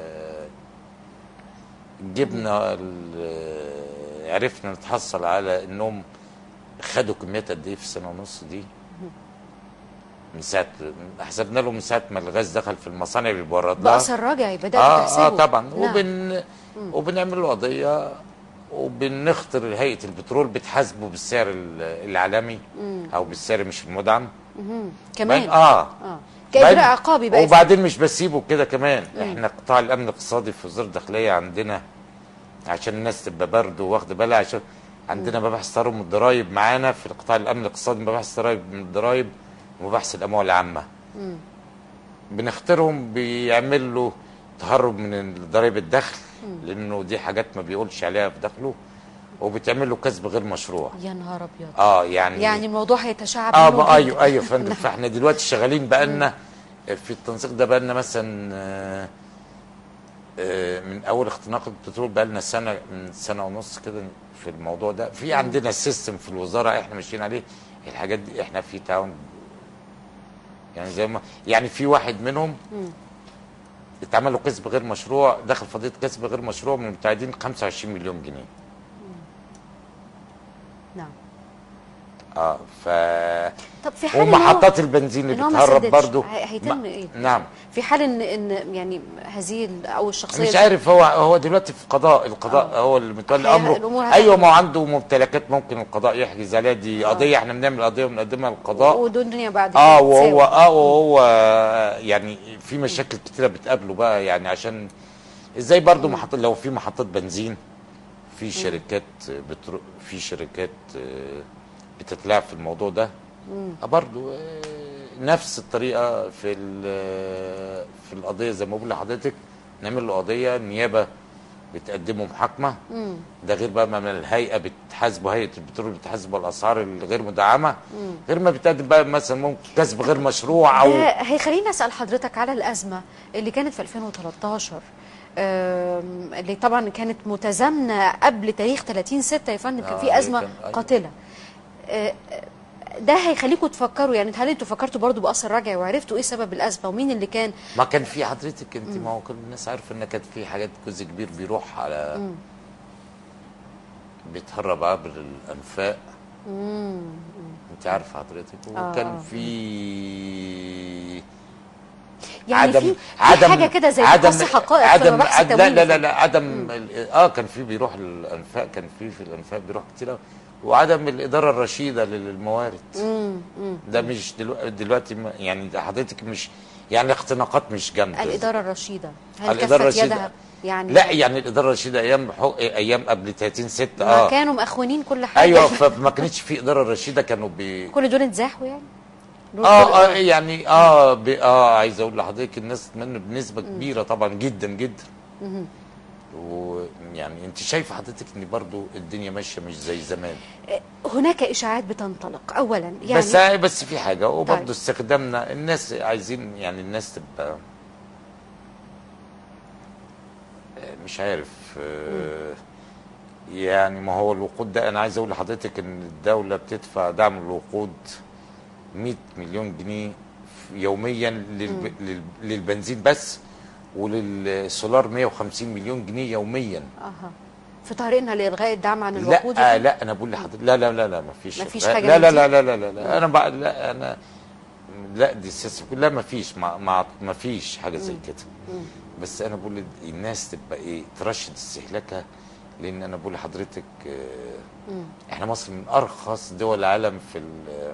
جبنا ال عرفنا نتحصل على انهم خدوا كميات قد ايه في السنه ونص دي من ساعه حسبنا له من ساعه ما الغاز دخل في المصانع اللي بيورد لها بأثر رجعي بدأت اه تحسبه اه طبعا نعم. وبن وبنعمل له قضيه وبنخطر هيئه البترول بتحاسبه بالسعر ال- العالمي او بالسعر مش المدعم كمان بعدين- اه اه كإجراء عقابي بقى وبعدين مش بسيبه كده كمان احنا قطاع الامن الاقتصادي في وزاره الداخليه عندنا عشان الناس تبقى برد واخده بالها عشان عندنا مباحث تهرب الضرايب معانا في قطاع الامن الاقتصادي مباحث تهرب من الضرايب ومباحث الاموال العامه بنختارهم بيعمل له تهرب من ضرائب الدخل لانه دي حاجات ما بيقولش عليها في دخله وبتعمل له كسب غير مشروع يا نهار ابيض اه يعني يعني الموضوع هيتشعب اه منه بقى جداً. ايوه ايوه فندم فاحنا دلوقتي شغالين بقالنا في التنسيق ده بقالنا مثلا آه، آه، من اول اختناق البترول بقالنا سنه من سنه ونص كده في الموضوع ده في عندنا سيستم في الوزاره احنا ماشيين عليه الحاجات دي احنا في تعاون يعني زي ما يعني في واحد منهم اتعمل له كسب غير مشروع دخل في قضيه كسب غير مشروع من المتعدين 25 مليون جنيه نعم اه ف طب في حال إن هو- ومحطات البنزين إن اللي هو ما بتهرب سددش، برضو هي- هيتم ما- إيه؟ نعم في حال ان ان يعني هذه ال- او الشخصيه مش عارف هو هو دلوقتي في قضاء القضاء هو اللي متولي هي- امره الأمور ايوه هتحل. ما هو عنده ممتلكات ممكن القضاء يحجز عليها دي قضيه احنا بنعمل قضيه وبنقدمها للقضاء والدنيا بعد اه كده وهو تساوي. اه وهو يعني في مشاكل كتيره بتقابله بقى يعني عشان ازاي برضو محطات لو في محطات بنزين في شركات بترو في شركات آه، بتتلاعب في الموضوع ده آه، برضو آه، نفس الطريقه في ال- في القضيه زي ما بقول لحضرتك نعمل له قضيه النيابه بتقدمه محاكمه ده غير بقى ما من الهيئه بتحاسبه هيئه البترول بتحاسبه الاسعار الغير مدعمه غير ما بتقدم بقى مثلا ممكن كسب غير مشروع او ده هيخليني اسال حضرتك على الازمه اللي كانت في 2013 آم، اللي طبعا كانت متزامنه قبل تاريخ 30 6 يا فندم كان آه، في هي ازمه كان- أيوة. قاتله آه، آه، ده هيخليكم تفكروا يعني هل انتوا فكرتوا برضو باثر رجعي وعرفتوا ايه سبب الازمه ومين اللي كان ما كان في حضرتك انت ما هو كل الناس عارفه ان كانت في حاجات جزء كبير بيروح على بيتهرب عبر الانفاق انت عارفه حضرتك وكان آه. في يعني عدم في, عدم في حاجه كده زي عدم تقصي حقائق في عدم مباحث عد- لا التمويل لا لا, لا عدم ال- اه كان في بيروح الانفاق كان في في الانفاق بيروح كتير أوي. وعدم الاداره الرشيده للموارد ده مش دلوقتي, دلوقتي ما- يعني ده حضرتك مش يعني الاختناقات مش جامده الاداره الرشيده هل الإدارة كفت الرشيدة. يدها يعني لا يعني الاداره الرشيده ايام حق ايام قبل 30 6 ما اه كانوا مأخونين كل حاجه ايوه فما كانتش في اداره رشيده كانوا بي كل دول اتزاحوا يعني اه اه يعني اه ب- اه عايز اقول لحضرتك الناس تتمنى بنسبه كبيره طبعا جدا جدا ويعني انت شايفه حضرتك ان برضو الدنيا ماشيه مش زي زمان هناك اشاعات بتنطلق اولا يعني يعني بس بس في حاجه وبرضه طيب. استخدامنا الناس عايزين يعني الناس تبقى مش عارف آه، يعني ما هو الوقود ده انا عايز اقول لحضرتك ان الدوله بتدفع دعم الوقود 100 مليون جنيه يوميا للب... لل... للبنزين بس وللسولار 150 مليون جنيه يوميا اها في طريقنا لالغاء الدعم عن الوقود لا يا لا انا بقول لحضرتك لا لا لا لا ما فيش مفيش لا حاجة لا من لا دي؟ لا لا لا, لا, لا انا بقى لا انا لا دي السياسه لا ما فيش ما, ما, ما فيش حاجه زي كده بس انا بقول الناس تبقى ايه ترشد استهلاكها لان انا بقول لحضرتك آه، احنا مصر من ارخص دول العالم في ال-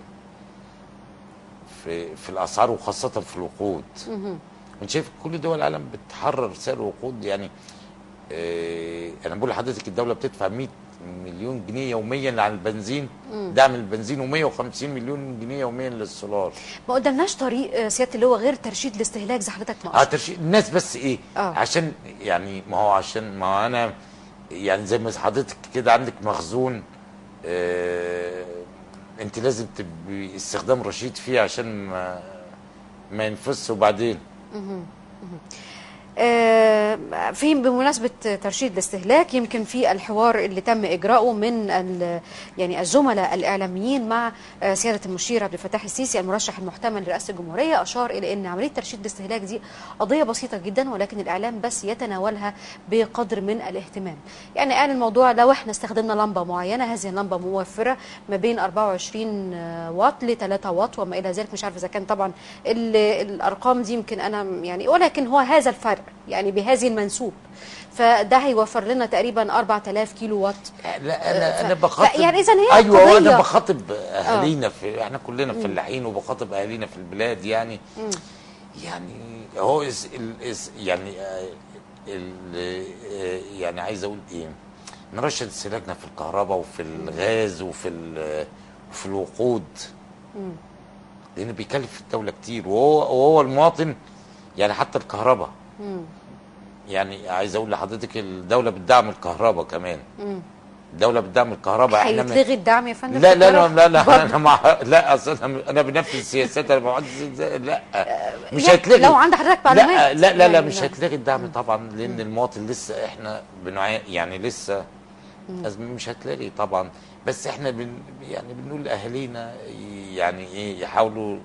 في في الاسعار وخاصه في الوقود انت شايف كل دول العالم بتحرر سعر الوقود يعني آه، انا بقول لحضرتك الدوله بتدفع 100 مليون جنيه يوميا على البنزين دعم البنزين و150 مليون جنيه يوميا للسولار ما قدامناش طريق آه، سياده اللي هو غير ترشيد الاستهلاك زي حضرتك ما اه قلت ترشيد الناس بس ايه آه. عشان يعني ما هو عشان ما هو انا يعني زي ما حضرتك كده عندك مخزون آه انت لازم تبقي استخدام رشيد فيه عشان ما ما ينفس وبعدين آه، في بمناسبة ترشيد الاستهلاك يمكن في الحوار اللي تم إجراؤه من ال- يعني الزملاء الإعلاميين مع آه، سيادة المشير عبد الفتاح السيسي المرشح المحتمل لرئاسة الجمهورية أشار إلى أن عملية ترشيد الاستهلاك دي قضية بسيطة جدا ولكن الإعلام بس يتناولها بقدر من الاهتمام يعني قال الموضوع لو احنا استخدمنا لمبة معينة هذه اللمبة موفرة ما بين 24 واط ل 3 واط وما إلى ذلك مش عارفة إذا كان طبعا ال- الأرقام دي يمكن أنا يعني ولكن هو هذا الفرق يعني بهذه المنسوب فده هيوفر لنا تقريبا 4000 كيلو وات لا انا ف- انا ف- بخاطب يعني إذن هي ايوه قضية- انا بخاطب اهالينا في احنا كلنا فلاحين وبخاطب اهالينا في البلاد يعني يعني هو اس ال اس يعني آه، ال آه، يعني عايز اقول ايه نرشد استهلاكنا في الكهرباء وفي الغاز وفي ال- وفي الوقود لان بيكلف الدوله كتير وهو وهو المواطن يعني حتى الكهرباء يعني عايز اقول لحضرتك الدوله بتدعم الكهرباء كمان الدوله بتدعم الكهرباء احنا من- هيتلغي الدعم يا فندم لا في لا لا الكهرباء؟ لا لا برضه. انا مع لا اصل انا انا بنفذ سياسات انا ما عنديش- لا مش لا، هيتلغي لو عند حضرتك معلومات. لا لا لا, لا يعني مش لا. هيتلغي الدعم طبعا لان المواطن لسه احنا بنعاني يعني لسه أزمة مش هتلاقي طبعا بس احنا بن يعني بنقول لاهالينا يعني ايه يحاولوا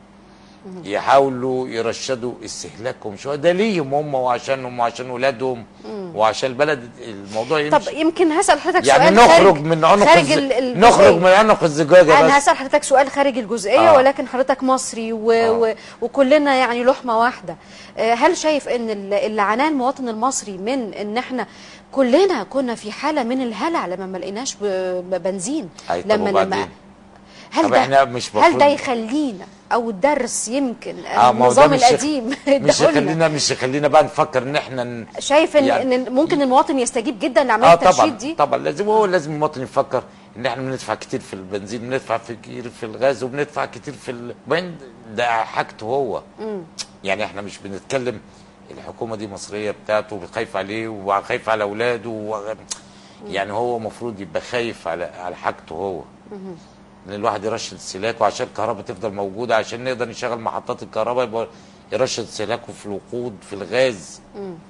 يحاولوا يرشدوا استهلاكهم شويه ده ليهم هم وعشانهم وعشان اولادهم وعشان البلد الموضوع يمشي طب يمكن هسأل حضرتك يعني سؤال نخرج خارج من عنق خارج الز... ال- الجزئية. نخرج من عنق الزجاجه انا بس هسأل حضرتك سؤال خارج الجزئية آه. ولكن حضرتك مصري و... آه. و... وكلنا يعني لحمة واحدة آه، هل شايف ان ال- اللي عاناه المواطن المصري من ان احنا كلنا كنا في حالة من الهلع لما ما لقيناش ب... بنزين أي طب لما وبعدين؟ هل طب ده إحنا مش هل ده مفروض- يخلينا او الدرس يمكن آه، ما هو ده النظام مش يخ- القديم مش اداهولنا. يخلينا مش يخلينا بقى نفكر ان احنا ن... شايف ان, يعني- إن ممكن المواطن يستجيب جدا لعملية اه طبعا الترشيد دي طبعا لازم هو لازم المواطن يفكر ان احنا بندفع كتير في البنزين بندفع في كتير في الغاز وبندفع كتير في ال... وين ده حاجته هو يعني احنا مش بنتكلم الحكومه دي مصريه بتاعته خايف عليه وخايف على اولاده و... يعني هو المفروض يبقى خايف على على حاجته هو ان الواحد يرشد استهلاكه عشان الكهرباء تفضل موجوده عشان نقدر نشغل محطات الكهرباء يبقى يرشد استهلاكه في الوقود في الغاز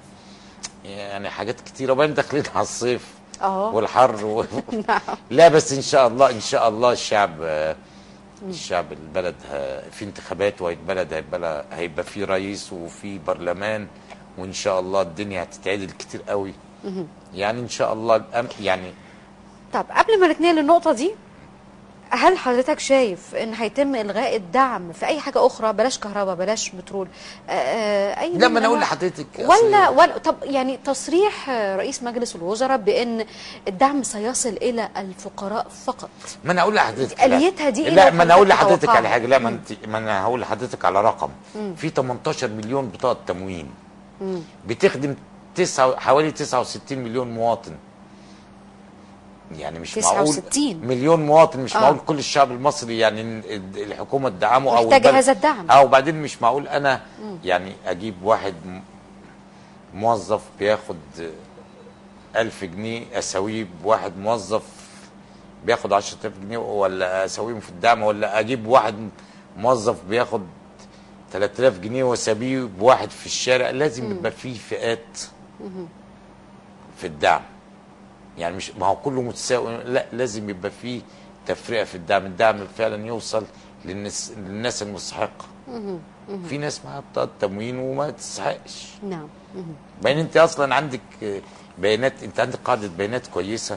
يعني حاجات كتيره وبعدين داخلين على الصيف اه والحر و... نعم لا بس ان شاء الله ان شاء الله الشعب آه، الشعب البلد ه- في انتخابات والبلد هيبقى هيبقى في رئيس وفي برلمان وان شاء الله الدنيا هتتعدل كتير قوي يعني ان شاء الله الأم- يعني طب قبل ما نتنقل للنقطة دي هل حضرتك شايف ان هيتم الغاء الدعم في اي حاجة اخرى بلاش كهرباء بلاش بترول آه، آه، اي لا نوع ما من انا اقول أنواع- لحضرتك أصل- ولا ولا طب يعني تصريح آه، رئيس مجلس الوزراء بان الدعم سيصل الى الفقراء فقط ما انا اقول لحضرتك لا. آليتها دي إيه لا لو ما انا اقول حضرتك لحضرتك تتوقعها؟ على حاجه لا ما انت ما انا هقول لحضرتك على رقم في 18 مليون بطاقه تموين بتخدم تسعة حوالي 69 مليون مواطن يعني مش معقول 69. مليون مواطن مش آه. معقول كل الشعب المصري يعني ال- الحكومه تدعمه او محتاجة البلد- هذا الدعم. اه وبعدين مش معقول انا يعني اجيب واحد م- موظف بياخد ألف جنيه اساويه بواحد موظف بياخد 10000 جنيه ولا اساويهم في الدعم ولا اجيب واحد موظف بياخد 3000 جنيه واسابيه بواحد في الشارع لازم يبقى فيه فئات في الدعم يعني مش ما هو كله متساوي لا لازم يبقى فيه تفرقه في الدعم الدعم فعلا يوصل للناس للناس المستحقه في ناس معاها بطاقه تموين وما تستحقش نعم مهم. بين انت اصلا عندك بيانات انت عندك قاعده بيانات كويسه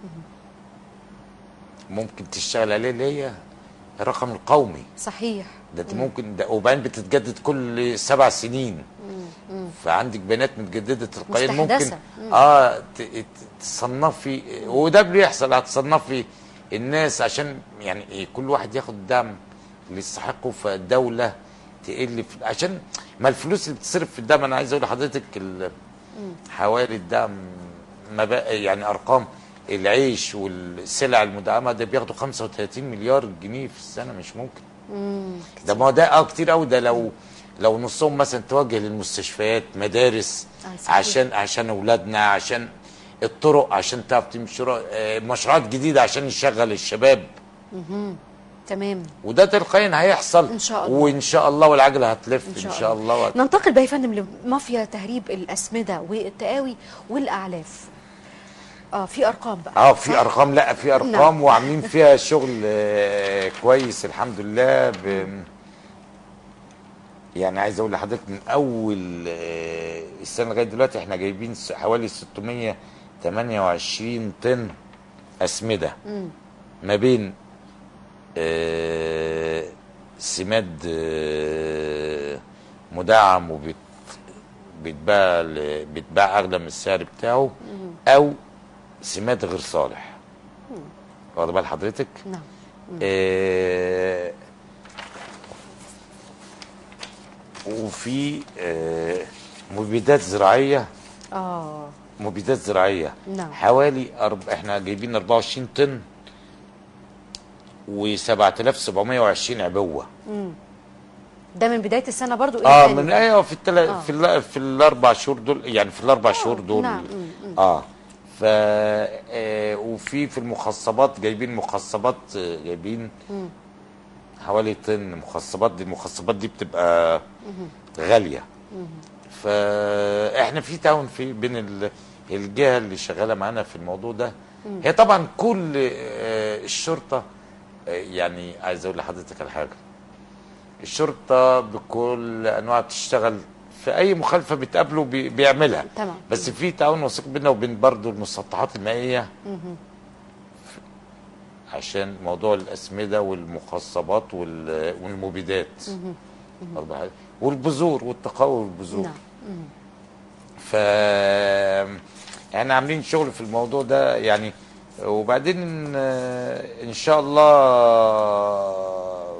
ممكن تشتغل عليه اللي هي الرقم القومي صحيح ده انت ممكن ده وبعدين بتتجدد كل سبع سنين فعندك بيانات متجدده تلقائيا ممكن مستحدثة. اه ت- ت- تصنفي وده بيحصل هتصنفي الناس عشان يعني إيه، كل واحد ياخد الدعم اللي يستحقه فالدوله تقل في عشان ما الفلوس اللي بتصرف في الدعم انا عايز اقول لحضرتك ال- حوالي الدعم ما بقى يعني ارقام العيش والسلع المدعمه ده بياخدوا 35 مليار جنيه في السنه مش ممكن ده ما هو ده اه كتير قوي ده لو لو نصهم مثلا توجه للمستشفيات مدارس آه، صحيح. عشان عشان اولادنا عشان الطرق عشان تعرف تمشي شرا- آه، مشروعات جديده عشان نشغل الشباب تمام وده تلقائيا هيحصل إن شاء الله. وان شاء الله والعجله هتلف إن ان شاء شاء, الله, وهت- ننتقل بقى يا فندم لمافيا تهريب الأسمدة والتقاوي والأعلاف اه في أرقام بقى اه في صح؟ ارقام لا في ارقام نعم. وعاملين فيها شغل آه، كويس الحمد لله ب يعني عايز اقول لحضرتك من اول آه، السنه لغايه دلوقتي احنا جايبين س- حوالي 628 طن اسمده ما بين آه، سماد آه، مدعم وبيت بيتباع ل- بيتباع اغلى من السعر بتاعه او سماد غير صالح واخد بال حضرتك نعم آه وفي آه مبيدات زراعيه اه مبيدات زراعيه نعم. حوالي أرب... احنا جايبين 24 طن و7720 عبوه ده من بداية السنة برضو إلى اه الآن. من ايوه في التلا... آه. في ال... في الاربع شهور دول يعني في الاربع شهور دول نعم. اه ف آه وفي في المخصبات جايبين مخصبات آه، جايبين حوالي طن مخصبات دي المخصبات دي بتبقى غاليه فاحنا في تعاون في بين ال- الجهه اللي شغاله معانا في الموضوع ده هي طبعا كل آه، الشرطه آه، يعني عايز اقول لحضرتك على حاجه الشرطه بكل انواع بتشتغل في اي مخالفه بتقابله بي- بيعملها تمام. بس في تعاون وثيق بيننا وبين برضه المسطحات المائيه عشان موضوع الاسمده والمخصبات وال- والمبيدات واخد بالك؟ والبذور والتقوي والبذور نعم ف احنا عاملين شغل في الموضوع ده يعني وبعدين آه، ان شاء الله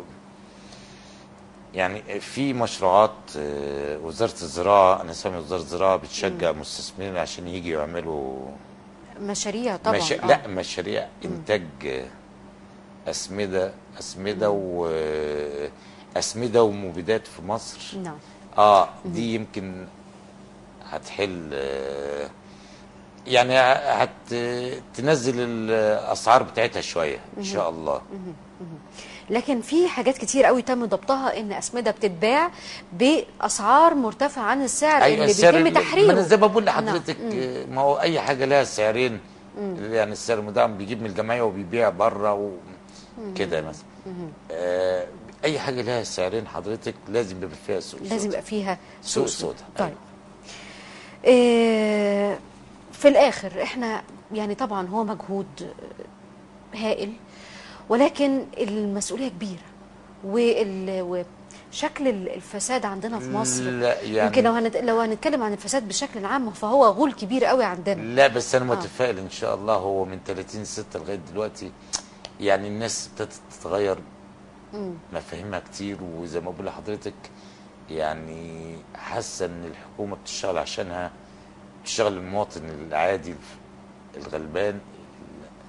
يعني في مشروعات آه، وزاره الزراعه انا سامي وزاره الزراعه بتشجع مستثمرين عشان يجوا يعملوا مشاريع طبعا مش... آه. لا مشاريع انتاج آه، اسمده اسمده و اسمده ومبيدات في مصر نعم اه دي يمكن هتحل آه، يعني هتنزل الاسعار بتاعتها شويه ان شاء الله لكن في حاجات كتير قوي تم ضبطها ان اسمده بتتباع باسعار مرتفعه عن السعر اللي السعر بيتم اللي- تحريره ما انا زي ما بقول نعم. لحضرتك آه، ما هو اي حاجه لها سعرين يعني السعر المدعم بيجيب من الجمعيه وبيبيع بره وكده مثلا آه، اي حاجه لها سعرين حضرتك لازم يبقى فيها سوق لازم سودا. يبقى فيها سوق سوق سودا طيب إيه في الاخر احنا يعني طبعا هو مجهود هائل ولكن المسؤوليه كبيره وال وشكل الفساد عندنا في مصر لا، يعني- يمكن لو هنت... لو هنتكلم عن الفساد بشكل عام فهو غول كبير قوي عندنا لا بس انا متفائل ان شاء الله هو من 30 6 لغايه دلوقتي يعني الناس ابتدت تتغير مفاهيمها كتير وزي ما بقول لحضرتك يعني حاسه ان الحكومه بتشتغل عشانها بتشتغل المواطن العادي الغلبان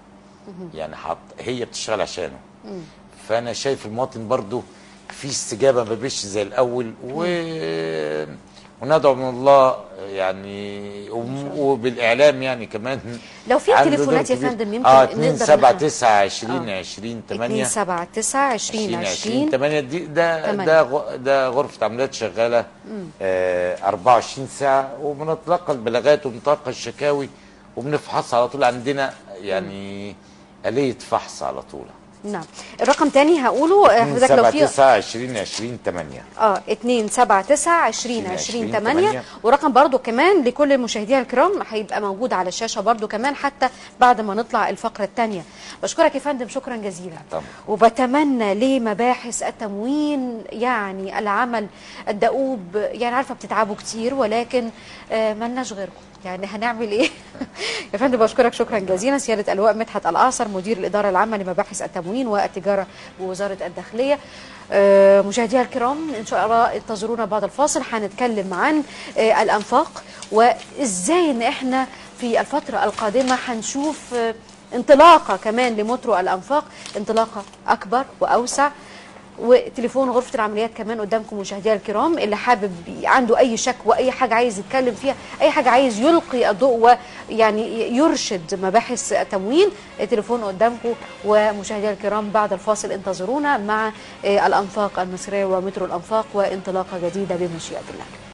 يعني حط هي بتشتغل عشانه فانا شايف المواطن برضو في استجابه ما بيش زي الاول و... وندعو من الله يعني وم- وبالاعلام يعني كمان لو في عنده تليفونات دور يا كبير. فندم يمكن اه نقدر 2 7 نحن- 9 20 20 8 2 7 9 20 20 8 دي ده تمانية. ده غ- ده غرفه عمليات شغاله آه 24 ساعه وبنتلقى البلاغات وبنتلقى الشكاوي وبنفحصها على طول عندنا يعني آلية فحص على طول نعم الرقم تاني هقوله آه، حضرتك لو 7 في 9 20 20 8 اه 2 7 9 20 20 8 8. ورقم برضو كمان لكل مشاهدينا الكرام هيبقى موجود على الشاشه برضو كمان حتى بعد ما نطلع الفقره الثانيه بشكرك يا فندم شكرا جزيلا طبعا. وبتمنى لمباحث التموين يعني العمل الدؤوب يعني عارفه بتتعبوا كتير ولكن آه ملناش غيركم يعني هنعمل ايه يا فندم بشكرك شكرا جزيلا سياده اللواء مدحت الاعصر مدير الاداره العامه لمباحث التموين والتجاره بوزاره الداخليه آه، مشاهدينا الكرام ان شاء الله انتظرونا بعد الفاصل هنتكلم عن آه، الانفاق وازاي ان احنا في الفتره القادمه هنشوف آه، انطلاقه كمان لمترو الانفاق انطلاقه اكبر واوسع وتليفون غرفه العمليات كمان قدامكم مشاهدينا الكرام اللي حابب عنده اي شك واي حاجه عايز يتكلم فيها اي حاجه عايز يلقي الضوء ويعني يرشد مباحث التموين التليفون قدامكم ومشاهدينا الكرام بعد الفاصل انتظرونا مع آه، الانفاق المصريه ومترو الانفاق وانطلاقه جديده بمشيئه الله